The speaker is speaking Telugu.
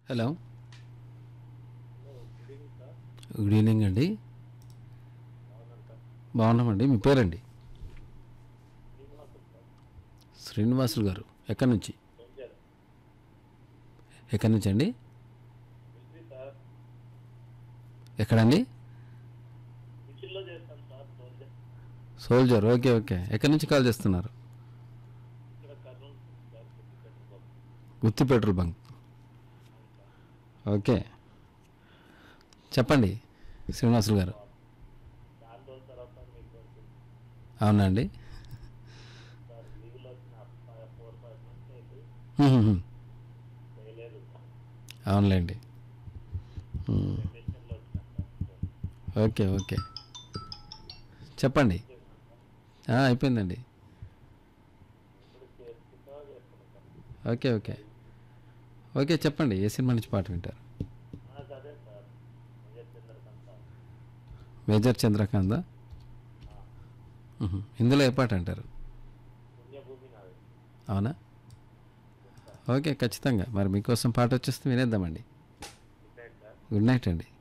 హలో గుడ్ ఈవినింగ్ అండి బాగున్నామండి మీ పేరండి శ్రీనివాసులు గారు ఎక్కడి నుంచి ఎక్కడి నుంచి అండి ఎక్కడండి మిషన్లో చేస్తాను సార్ రోజు సోల్జర్ ఓకే ఓకే ఎక్కడి నుంచి కాల్ చేస్తున్నారు ఇక్కడ కర్నూలు సార్ పెట్టుకోవాలి గుత్తి పెట్రోల్ బంక్ ఓకే చెప్పండి శ్రీనివాసులు గారు దాని రోజుల తర్వాత మీకు వచ్చింది అవునండి సార్ లీవ్లో వచ్చిన ఫోర్ ఫైవ్ మంత్స్ అయితే హ్మ్, హ్మ్, హ్మ్. చేయలేదు అవునులేండి హ్మ్. మిషన్లో వచ్చిన ఓకే ఓకే చెప్పండి ఆ, అయిపోయిందండి ఇప్పుడు చేసుకుంటా చేస్తున్నాం ఓకే ఓకే ఓకే చెప్పండి ఏ సినిమా నుంచి పాట వింటారు సార్ అదే sir Vijay Chandrakant sir major Chandrakanta ఇందులో ఏ పాట అంటారు పుణ్యభూమి నాది అవునా ఓకే ఖచ్చితంగా మరి మీకోసం పాట వచ్చేస్తే వినేద్దామండి డిసైడ్ సార్ గుడ్ నైట్ అండి